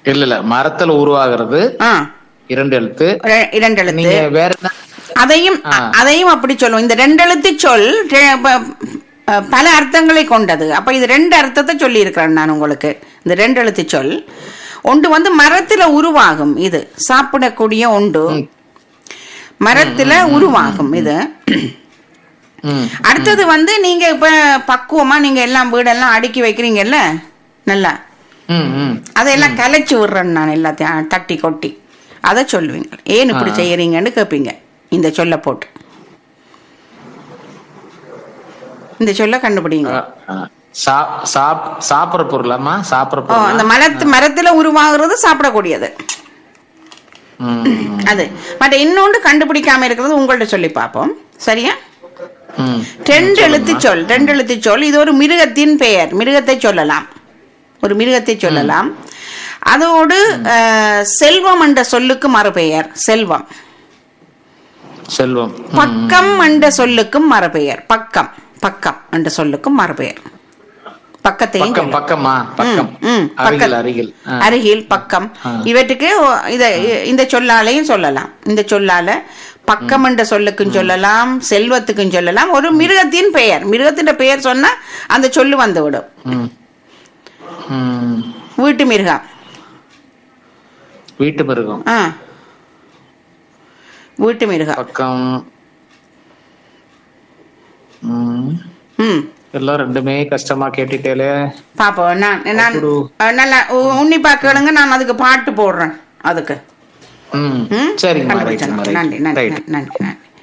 இல்ல இல்ல மரத்துல உருவாகிறது ஆ இரண்டு எழுத்து ரெ- இரண்டு எழுத்து நீங்க வேற என்ன அதையும் ஆ. அதையும் அப்படி சொல்லுவோம் இந்த ரெண்டு எழுத்து சொல் ரெ- ப- அஹ், பல அர்த்தங்களை கொண்டது அப்ப இது ரெண்டு அர்த்தத்தை சொல்லி இருக்கிறேன் நான் உங்களுக்கு இந்த ரெண்டு எழுத்து சொல் ஒன்று வந்து மரத்துல உருவாகும் இது சாப்பிடக்கூடிய ஒன்று மரத்துல உருவாகும் இது ம், அடுத்தது வந்து நீங்க இப்ப பக்குவமா நீங்க எல்லாம் வீடெல்லாம் அடுக்கி வைக்கிறீங்கல்ல நல்லா ம், ம். அதையெல்லாம் கலைச்சு விடுறேன் நான் எல்லாத்தையும் தட்டி கொட்டி அதை சொல்லுவீங்க ஏன் இப்படி ஆ. செய்யறீங்கன்னு கேட்பீங்க இந்த சொல்ல போட்டு இந்த சொல்ல கண்டுபிடிங்க ஆ, ஆ. சா- சாப்- சாப்பிடுற பொருளாமா சாப்பிடுற ஓ அந்த பொருள் மரத்து மரத்துல உருவாகிறது சாப்பிடக்கூடியது அது மற்ற இன்னொன்று கண்டுபிடிக்காம இருக்கிறது உங்கள்ட்ட சொல்லி பார்ப்போம் சரியா ரெண்டு எழுத்து சொல் ரெண்டு எழுத்து சொல் இது ஒரு மிருகத்தின் பெயர் மிருகத்தை சொல்லலாம் ஒரு மிருகத்தை சொல்லலாம் அதோடு அஹ், செல்வம் என்ற சொல்லுக்கு மறுபெயர் செல்வம் செல்வம் ம், பக்கம் என்ற சொல்லுக்கும் மறுபெயர் பக்கம் பக்கம் என்ற சொல்லுக்கும் மறுபெயர் பக்கத்தையும் பக்கம் சொல்லலாம். பக்கமா பக்கம் ம், ம், அருகில் பக்கம். அருகில் ஆ. அருகில் பக்கம் ஆ. இவற்றுக்கு ஒ- இத இந்த சொல்லாலையும் சொல்லலாம் இந்த சொல்லால பக்கம் என்ற சொல்லுக்கும் சொல்லலாம் செல்வத்துக்கும் சொல்லலாம் ஒரு மிருகத்தின் பெயர் மிருகத்தின் பெயர் சொன்னா அந்த சொல்லு வந்து விடும் ம். ம். வீட்டு மிருகம் வீட்டு மிருகம் ஆ வீட்டு மிருகம் பக்கம் ம். ம் எல்லாம் ரெண்டுமே கஷ்டமா கேட்டுட்டேலே பாப்போம் நான் நான் அப்படி. அஹ், நல்லா உ- உன்னிப்பா கேளுங்க நான் அதுக்கு பாட்டு போடுறேன் அதுக்கு ம் ம்? சரிங்கம்மா ரைட் கண்டுபிடிச்சிடலாம். நன்றி நன்றி ரைட் நன்றி நன்றி நன்றி